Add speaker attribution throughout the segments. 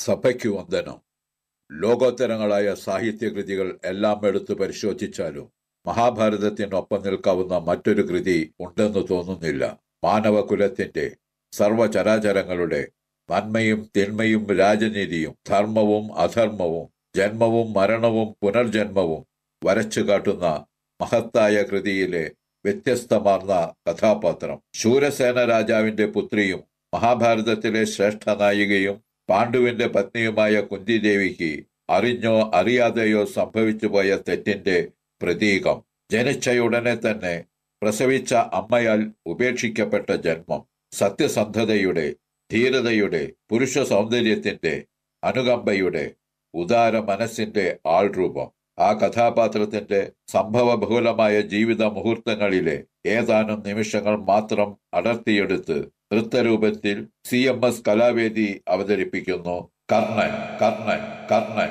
Speaker 1: സഭയ്ക്ക് വന്ദനം ലോകോത്തരങ്ങളായ സാഹിത്യകൃതികൾ എല്ലാം എടുത്തു പരിശോധിച്ചാലും മഹാഭാരതത്തിനൊപ്പം നിൽക്കാവുന്ന മറ്റൊരു കൃതി ഉണ്ടെന്ന് തോന്നുന്നില്ല മാനവകുലത്തിന്റെ സർവചരാചരങ്ങളുടെ നന്മയും തിന്മയും രാജനീതിയും ധർമ്മവും അധർമ്മവും ജന്മവും മരണവും പുനർജന്മവും വരച്ചു കാട്ടുന്ന മഹത്തായ കൃതിയിലെ വ്യത്യസ്തമാർന്ന കഥാപാത്രം ശൂരസേന രാജാവിന്റെ പുത്രിയും മഹാഭാരതത്തിലെ ശ്രേഷ്ഠ നായികയും പാണ്ഡുവിന്റെ പത്നിയുമായ കുന്തിദേവിക്ക് അറിഞ്ഞോ അറിയാതെയോ സംഭവിച്ചു പോയ തെറ്റിന്റെ പ്രതീകം ജനിച്ചയുടനെ തന്നെ പ്രസവിച്ച അമ്മയാൽ ഉപേക്ഷിക്കപ്പെട്ട ജന്മം സത്യസന്ധതയുടെ ധീരതയുടെ പുരുഷ സൗന്ദര്യത്തിന്റെ അനുകമ്പയുടെ ഉദാര മനസ്സിന്റെ ആൾരൂപം ആ കഥാപാത്രത്തിന്റെ സംഭവബഹുലമായ ജീവിത മുഹൂർത്തങ്ങളിലെ ഏതാനും നിമിഷങ്ങൾ മാത്രം അടർത്തിയെടുത്ത് നൃത്തരൂപത്തിൽ സി എം എസ് കലാവേദി അവതരിപ്പിക്കുന്നു കർണൻ കർണൻ കർണൻ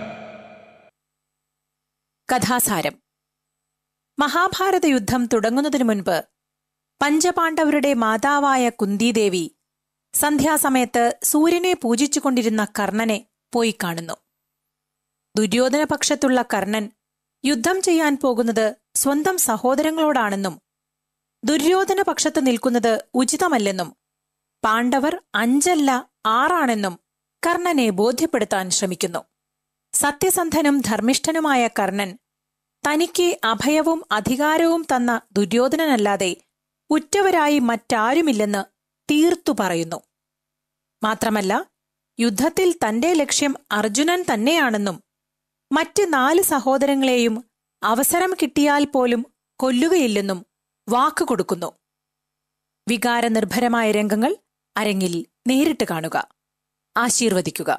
Speaker 2: കഥാസാരം മഹാഭാരത യുദ്ധം തുടങ്ങുന്നതിനു മുൻപ് പഞ്ചപാണ്ഡവരുടെ മാതാവായ കുന്തിദേവി സന്ധ്യാസമയത്ത് സൂര്യനെ പൂജിച്ചുകൊണ്ടിരുന്ന കർണനെ പോയി കാണുന്നു ദുര്യോധന പക്ഷത്തുള്ള കർണൻ യുദ്ധം ചെയ്യാൻ പോകുന്നത് സ്വന്തം സഹോദരങ്ങളോടാണെന്നും ദുര്യോധന പക്ഷത്ത് നിൽക്കുന്നത് ഉചിതമല്ലെന്നും പാണ്ഡവർ അഞ്ചല്ല ആറാണെന്നും കർണനെ ബോധ്യപ്പെടുത്താൻ ശ്രമിക്കുന്നു സത്യസന്ധനും ധർമ്മിഷ്ഠനുമായ കർണൻ തനിക്ക് അഭയവും അധികാരവും തന്ന ദുര്യോധനനല്ലാതെ ഉറ്റവരായി മറ്റാരുമില്ലെന്ന് തീർത്തു പറയുന്നു മാത്രമല്ല യുദ്ധത്തിൽ തന്റെ ലക്ഷ്യം അർജുനൻ തന്നെയാണെന്നും മറ്റ് നാല് സഹോദരങ്ങളെയും അവസരം കിട്ടിയാൽ പോലും കൊല്ലുകയില്ലെന്നും വാക്കുകൊടുക്കുന്നു വികാരനിർഭരമായ രംഗങ്ങൾ അരങ്ങിൽ നേരിട്ട് കാണുക ആശീർവദിക്കുക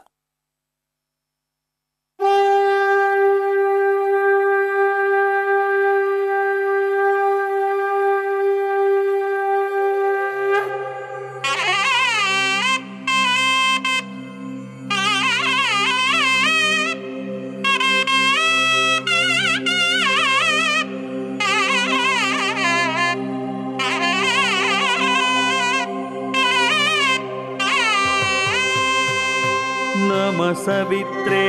Speaker 3: नमः सवित्रे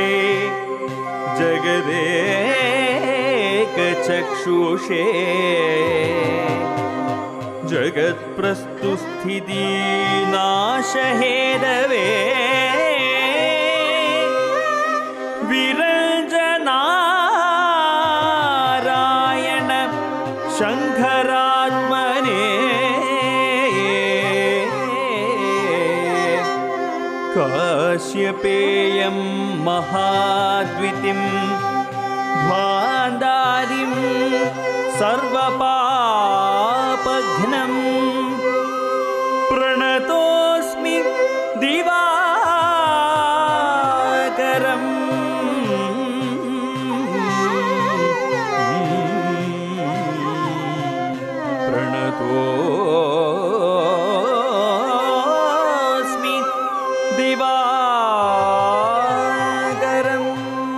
Speaker 3: जगदेकचक्षुषे जगत्प्रस्तुस्थितिनाशहेदवे विरञ्जनारायण शङ्करात्मने काश्यपेयं महाद्वितिं ध्वान्दारिं सर्वपापघ्नं प्रणतोऽस्मि दिवाकरम् प्रणतोऽस्मि दिवाकरम्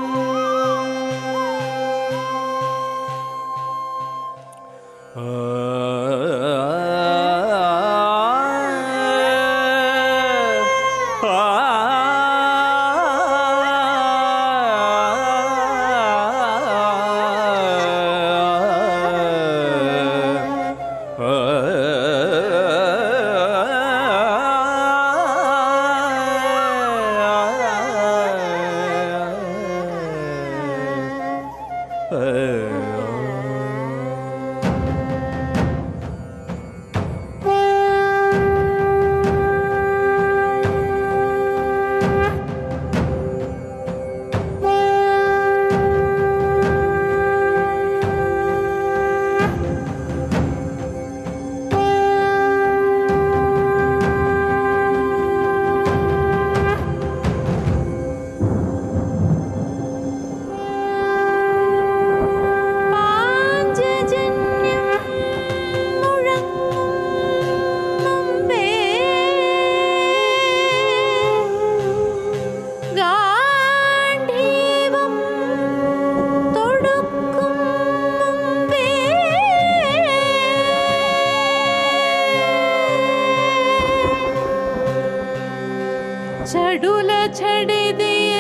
Speaker 4: പാഞ്ചജന്യം മുഴങ്ങും മുമ്പേ ഗാന്ധീവം തൊടുക്കും മുമ്പേ ചടുല ചടിതിയ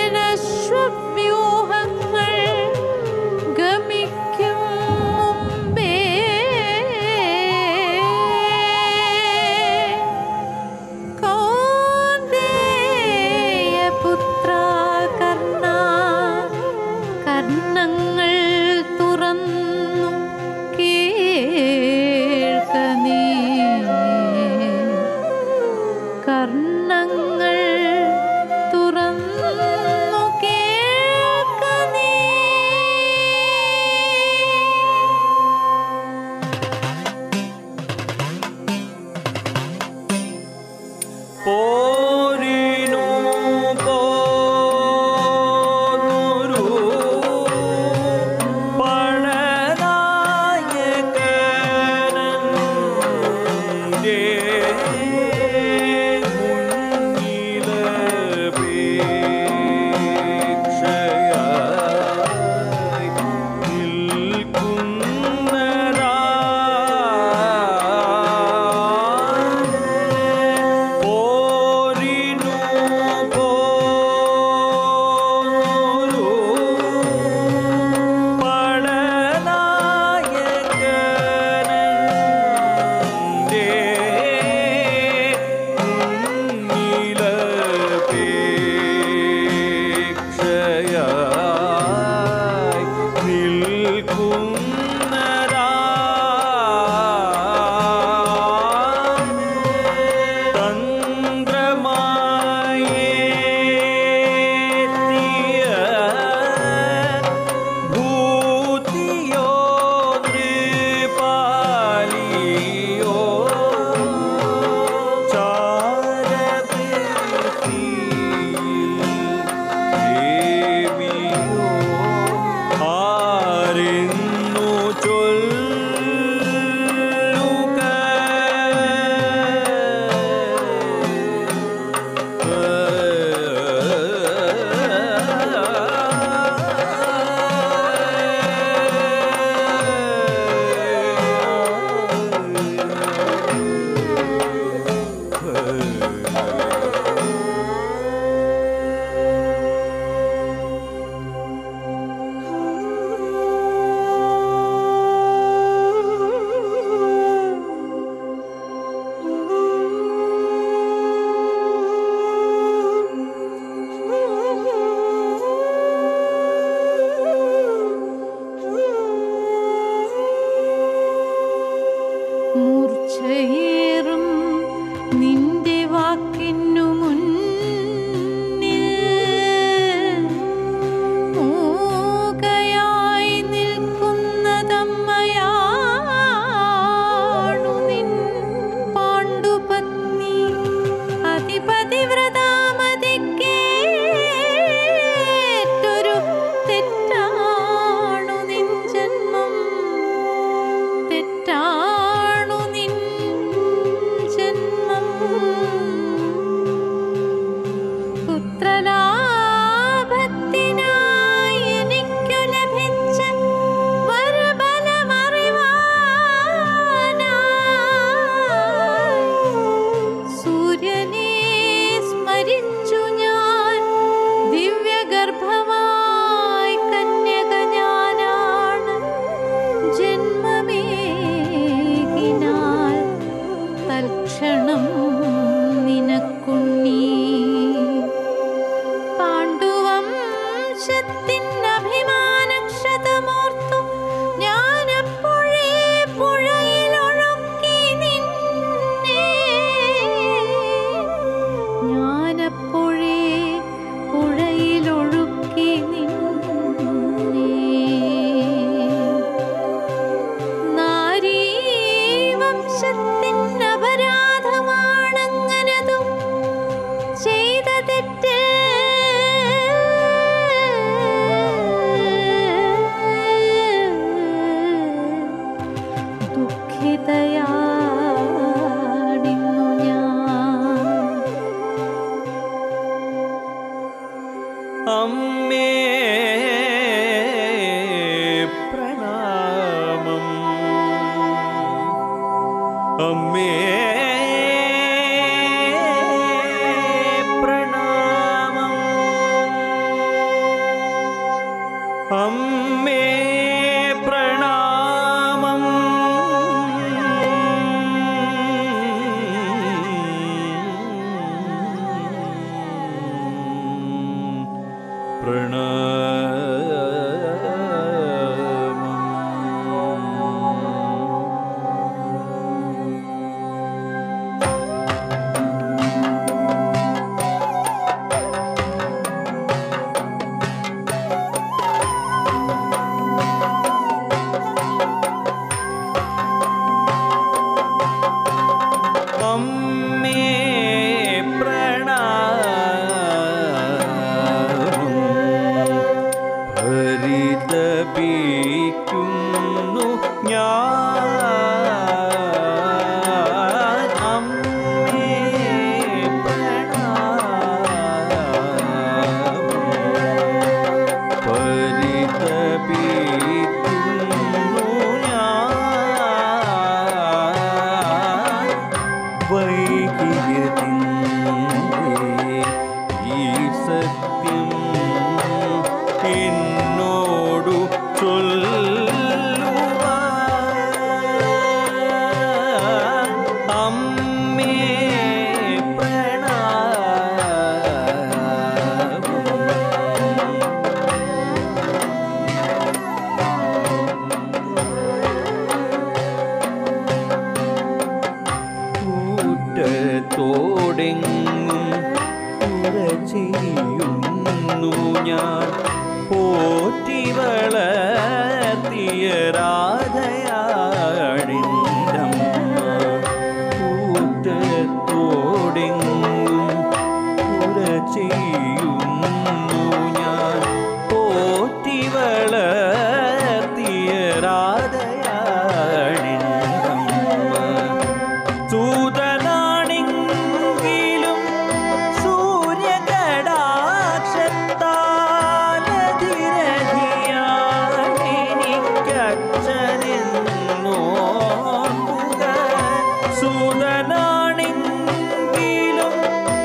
Speaker 3: പോരിനു പോന്നൊരു പടനായകനന്റെ മുന്നിലപേക്ഷയായി നിൽക്കുന്നരാ പോരിനു പോന്നൊരു പടനായകനന്റെ മുന്നിലപേക്ഷയായി നിൽക്കുന്നരാ തന്ത്രമായേത്തിയ ഭൂതിയോ നൃപാലിയോ ചാരവൃത്തിയിൽ ആരെന്നു
Speaker 4: മൂർച്ചയേറും നിന്റെ വാക്കിനു മുന്നിൽ മൂകയായി നിൽക്കുന്നതമ്മയാണു നിൻ പാണ്ഡുപത്നി അതിപതിവ്രതാമതിക്കേറ്റൊരു തെറ്റാണു നിൻ ജന്മം തെറ്റാണു നിൻ ജന്മം പുത്രലാഭത്തിനായി എനിക്കു ലഭിച്ച വരബലമറിവാനായി സൂര്യനെ സ്മരിച്ചു ഞാൻ ദിവ്യഗർഭമായി കന്യക ഞാനാണ് ജന്മമേകിനാൽ തൽക്ഷണം നിനക്കുണ്ണീ പാണ്ഡുവംശത്തിൻ അഭിമാനക്ഷതമോർത്തു ഞാനപ്പോഴേ പുഴയിലൊഴുക്കി നിന്നെ ഞാനപ്പോഴേ പുഴയിലൊഴുക്കി നിന്നെ നാരീവംശത്തിൻ അപരാധമാണങ്ങനതും ചെയ്ത തെറ്റ് ദുഃഖിതയാടിന്നു ഞാൻ
Speaker 3: അമ്മേ പ്രണാമം അമ്മേ പ്രണാമം അമ്മേ പ്രണാമം അമ്മേ വൈകിയതിൻ്റെ ഈ സത്യം എന്നോടു ചൊല്ലുവാൻ അമ്മേ പ്രണാമം കൂട്ടത്തോടെങ്ങും ഉറ ചെയ്യുന്നു ഞാൻ പോറ്റി വളർത്തിയ രാധയാടിന്തമ്മ കൂട്ടത്തോടെങ്ങും ഉറ ചെയ്യുന്നു ഞാൻ പോറ്റി വളർത്തിയ രാധയാടിന്തമ്മ സൂതനാണെങ്കിലും സൂര്യകടാക്ഷത്താലതിരധിയാണെനിക്കച്ഛനെന്നോർക്കുക സൂതനാണെങ്കിലും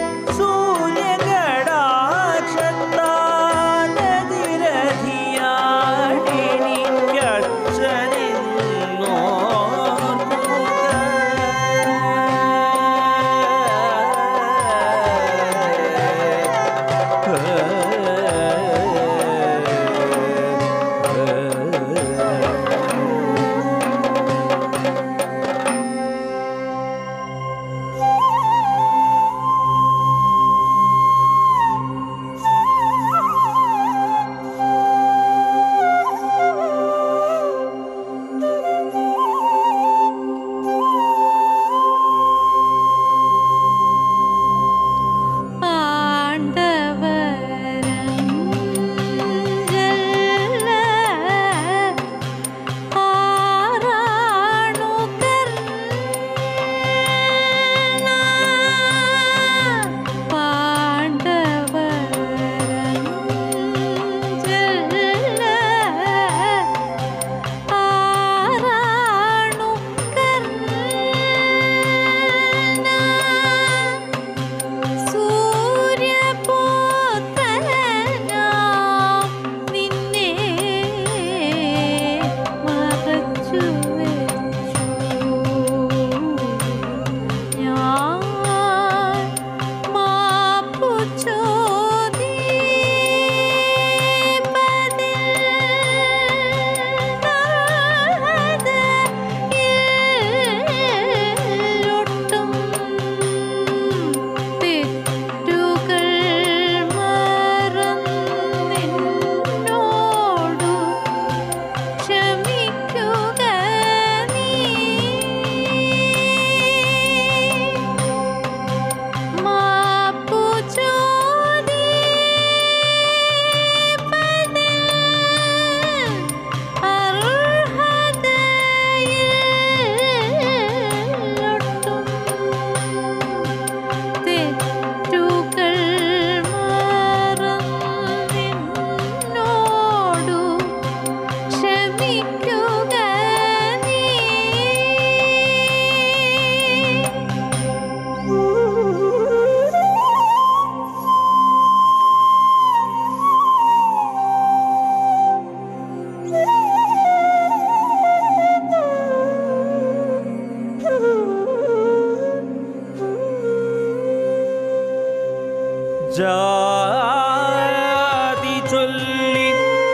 Speaker 3: ജാതി ചൊല്ലി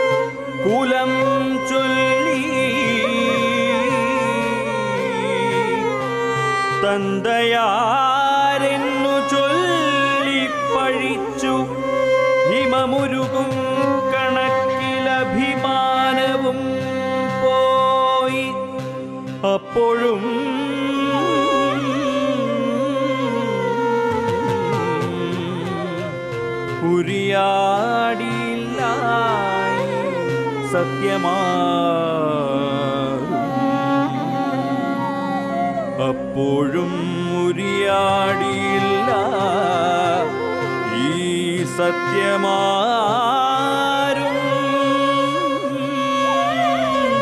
Speaker 3: കുലം ചൊല്ലി തന്തയാരെന്നു ചൊല്ലി പഴിച്ചു ഹിമമുരുകും കണക്കിലഭിമാനവും പോയി അപ്പോഴും ഉരിയാടിയില്ലായി സത്യമാ അപ്പോഴും ഉരിയാടിയില്ല ഈ സത്യമാരും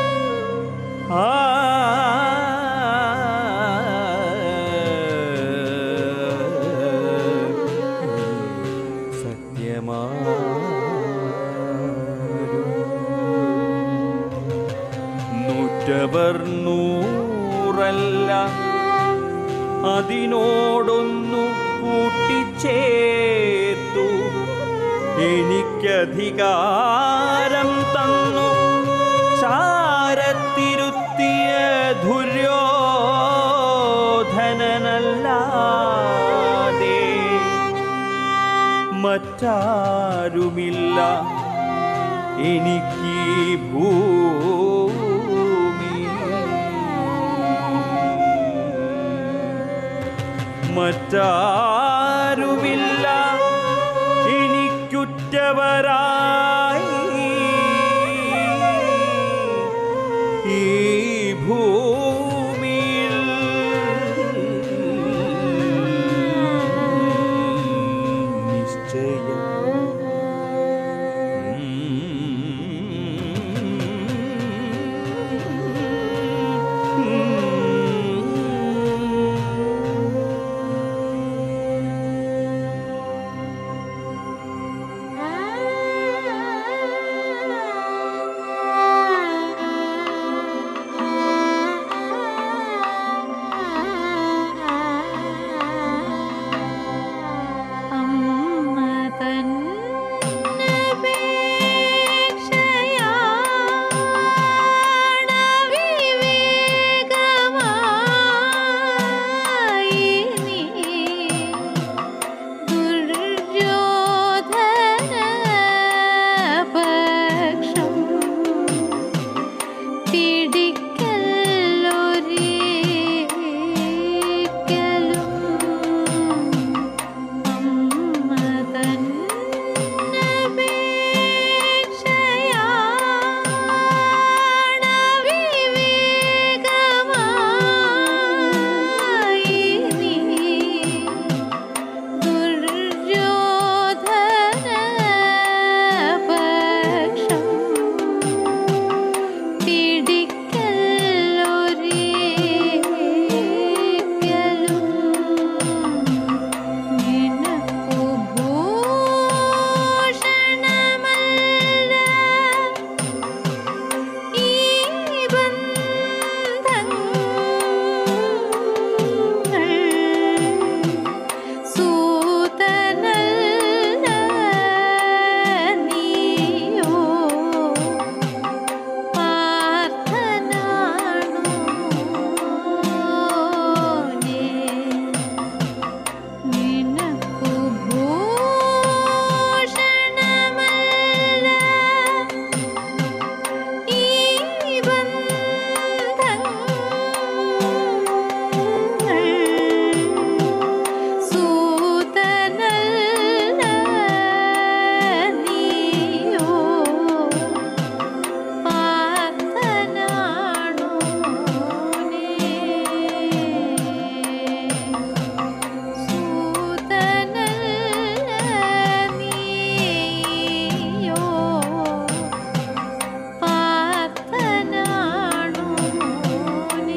Speaker 3: ആ അതിനോടൊന്നു കൂട്ടിച്ചേർത്തു എനിക്കധികാരം തന്നു ചാരത്തിരുത്തിയ ദുര്യോധനനല്ലാതെ മറ്റാരുമില്ല എനിക്ക് ഈ ഭൂമി മറ്റാരുമില്ല എനിക്കുറ്റവരായി ഈ ഭൂമിയിൽ നിശ്ചയം
Speaker 4: അമ്മ തന്നപേക്ഷയാണവിവേകമായി നീ ദുര്യോധനപക്ഷം പിടിക്കലൊരിക്കലും പിടിക്കലൊരിക്കലും നിനക്കു ഭൂഷണമല്ല ഈ ബന്ധങ്ങൾ സൂതനല്ല നീയോ പാർത്ഥനാണോ നീ നിനക്കു ഭൂഷണമല്ല ഈ ബന്ധങ്ങൾ സൂതനല്ല നീയോ പാർത്ഥനാണോ നീ സൂതനല്ല നീയോ പാർത്ഥനാണോ നീ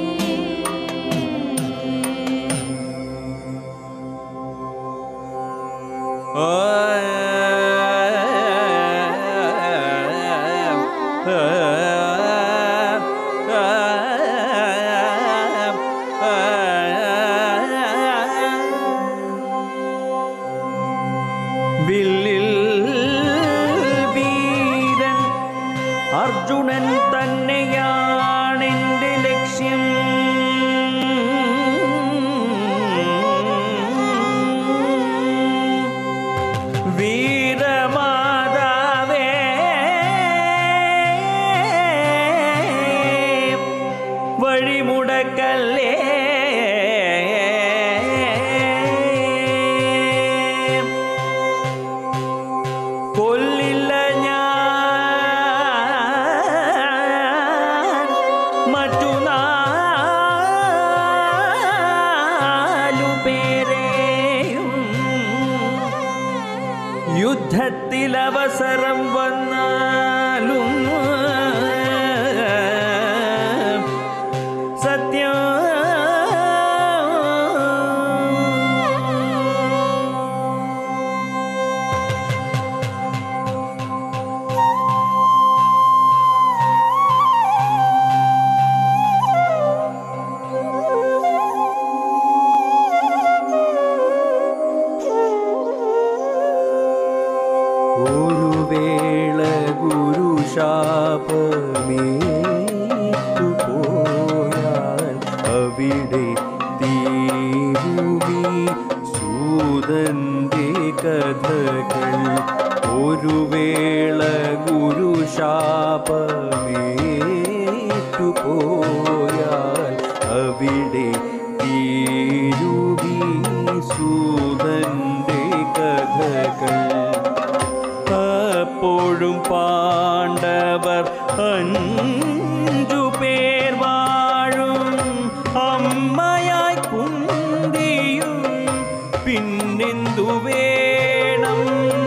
Speaker 3: വില്ലിൽ വീരൻ അർജുനൻ തന്നെയാണെന്റെ ലക്ഷ്യം വീരമാതാവേ വഴിമുടക്കല്ലേ കൊല്ലില്ല ഞാൻ മറ്റു നാലു പേരെയും യുദ്ധത്തിൽ അവസരം വന്നാലും സത്യം
Speaker 4: ആ
Speaker 3: ദൂതന്റെ കഥകൾ ഒരു വേള ഗുരുശാപമേറ്റുപോയാൽ അവിടെ തീരുവി സൂതന്റെ കഥകൾ അപ്പോഴും പാണ്ഡവർ അഞ്ചു പേർ വാഴും അമ്മയായി കുന്തിയും പിന്നെന്തു വേണം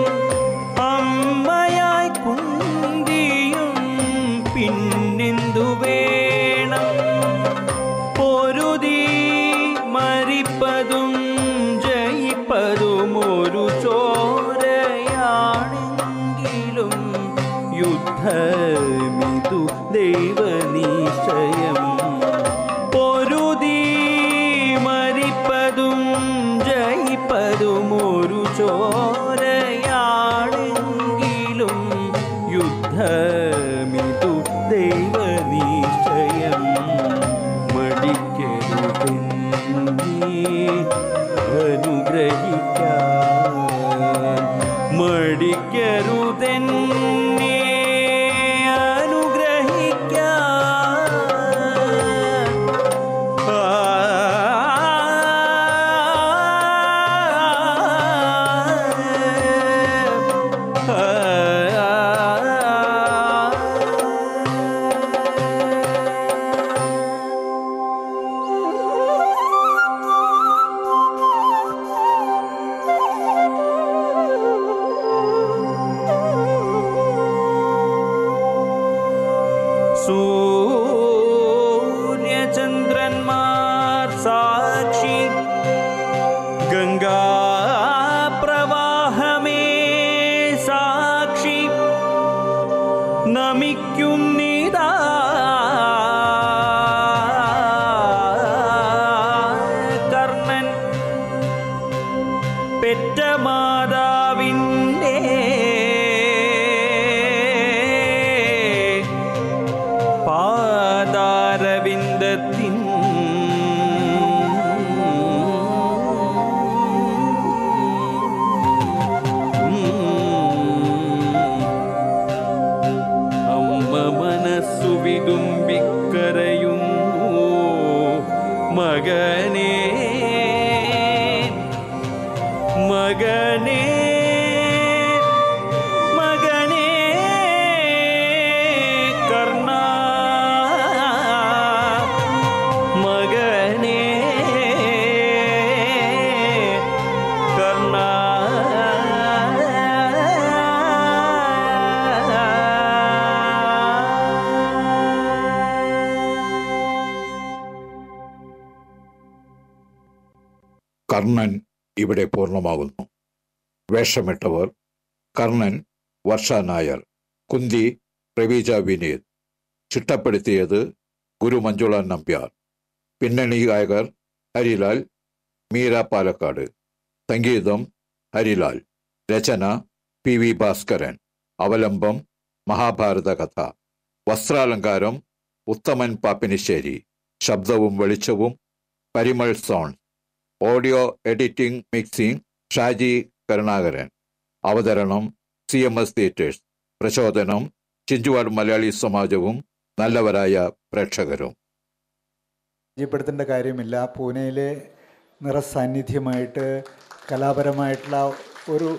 Speaker 3: അമ്മയായി കുന്തിയും പിന്നെന്തു വേണം പൊരുതി മരിപ്പതും ജയിപ്പതും ഒരു ചോരയാണെങ്കിലും യുദ്ധമിതു ദൈവനിശ്ചയം പൊരുതി മരിപ്പതും ജയിപ്പതും ഒരു ചോരയാണെങ്കിലും യുദ്ധമിതു ദൈവനിശ്ചയം മടിക്കരുതെന്നീ അനുഗ്രഹിക്കാൻ മടിക്കരുതെന്നേ അനുഗ്രഹിക്കാൻ സൂര്യചന്ദ്രന്മാർ സാക്ഷി ഗംഗാ പ്രവാഹമേ സാക്ഷി നമിക്കുന്നിതാ കർണൻ പെറ്റ മാതാവിൻ്റെ പാതാരവിന്ദത്തിൻ അമ്മ മനസ്സു വിതുമ്പിക്കരയുന്നു മകനേ മകനേ മകനേ കർണ മകനേ കർണ
Speaker 1: കർണൻ ഇവിടെ പൂർണ്ണമാകുന്നു വേഷമിട്ടവർ കർണൻ വർഷ നായർ കുന്തി പ്രവീജ വിനീത് ചിട്ടപ്പെടുത്തിയത് ഗുരു മഞ്ജുള നമ്പ്യാർ പിന്നണി ഗായകർ ഹരിലാൽ മീര പാലക്കാട് സംഗീതം ഹരിലാൽ രചന പി വി ഭാസ്കരൻ അവലംബം മഹാഭാരത കഥ വസ്ത്രാലങ്കാരം ഉത്തമൻ പാപ്പിനിശ്ശേരി ശബ്ദവും വെളിച്ചവും പരിമൾ സോൺ audio editing mixing Shaji Karunakaran അവതരണം സി എം എസ് തിയേറ്റേഴ്സ് പ്രചോദനം ചിഞ്ചുവാട് മലയാളി സമാജവും നല്ലവരായ പ്രേക്ഷകരും
Speaker 5: പരിചയപ്പെടുത്തേണ്ട കാര്യമില്ല പൂനെയിലെ നിറസാന്നിധ്യമായിട്ട് കലാപരമായിട്ടുള്ള ഒരു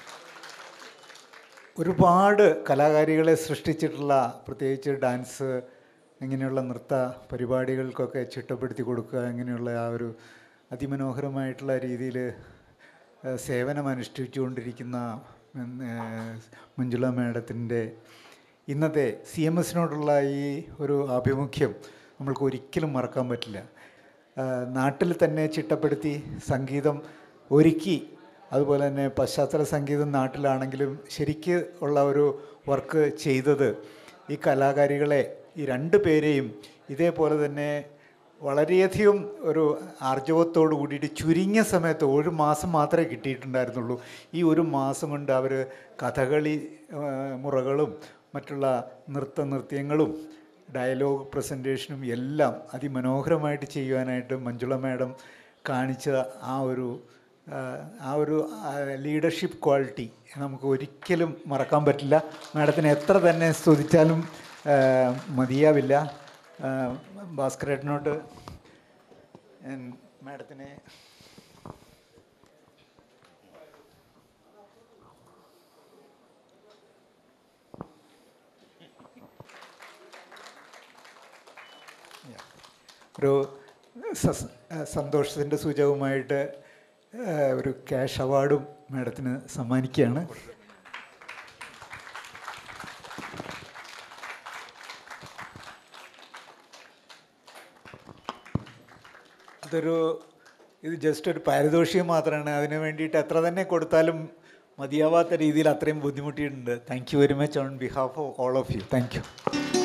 Speaker 5: ഒരുപാട് കലാകാരികളെ സൃഷ്ടിച്ചിട്ടുള്ള പ്രത്യേകിച്ച് ഡാൻസ് ഇങ്ങനെയുള്ള നൃത്ത പരിപാടികൾക്കൊക്കെ ചിട്ടപ്പെടുത്തി കൊടുക്കുക ഇങ്ങനെയുള്ള ആ ഒരു അതിമനോഹരമായിട്ടുള്ള രീതിയിൽ സേവനം അനുഷ്ഠിച്ചുകൊണ്ടിരിക്കുന്ന ഉം, ഏഹ്, മഞ്ജുള മാഡത്തിൻ്റെ ഇന്നത്തെ സി എം എസിനോടുള്ള ഈ ഒരു ആഭിമുഖ്യം നമ്മൾക്ക് ഒരിക്കലും മറക്കാൻ പറ്റില്ല ആ, നാട്ടിൽ തന്നെ ചിട്ടപ്പെടുത്തി സംഗീതം ഒരുക്കി അതുപോലെ തന്നെ പശ്ചാത്തല സംഗീതം നാട്ടിലാണെങ്കിലും ശരിക്ക് ഉള്ള ഒരു വർക്ക് ചെയ്തത് ഈ കലാകാരികളെ ഈ രണ്ട് പേരെയും ഇതേപോലെ തന്നെ വളരെയധികം ഒരു ആർജവത്തോട് കൂടിയിട്ട് ചുരുങ്ങിയ സമയത്ത് ഒരു മാസം മാത്രമേ കിട്ടിയിട്ടുണ്ടായിരുന്നുള്ളൂ ഈ ഒരു മാസം കൊണ്ട് അവർ കഥകളി ആ, മുറകളും മറ്റുള്ള നൃത്ത നൃത്യങ്ങളും ഡയലോഗ് പ്രസൻറ്റേഷനും എല്ലാം അതിമനോഹരമായിട്ട് ചെയ്യുവാനായിട്ട് മഞ്ജുള മാഡം കാണിച്ച ആ ഒരു ആ, ആ ഒരു ലീഡർഷിപ്പ് ക്വാളിറ്റി നമുക്ക് ഒരിക്കലും മറക്കാൻ പറ്റില്ല മാഡത്തിന് എത്ര തന്നെ സ്തുതിച്ചാലും ആ, മതിയാവില്ല ആ, ഭാസ്കരേട്ടനോട് ഞാൻ മാഡത്തിനെ ഒരു സസ് സന്തോഷത്തിൻ്റെ സൂചകമായിട്ട് ആ, ഒരു ക്യാഷ് അവാർഡും മാഡത്തിന് സമ്മാനിക്കുകയാണ് ഇതൊരു ഇത് ജസ്റ്റ് ഒരു പാരിതോഷികം മാത്രമാണ് അതിന് വേണ്ടിയിട്ട് എത്ര തന്നെ കൊടുത്താലും മതിയാവാത്ത രീതിയിൽ അത്രയും ബുദ്ധിമുട്ടിയിട്ടുണ്ട് thank you very much on behalf of all of you thank U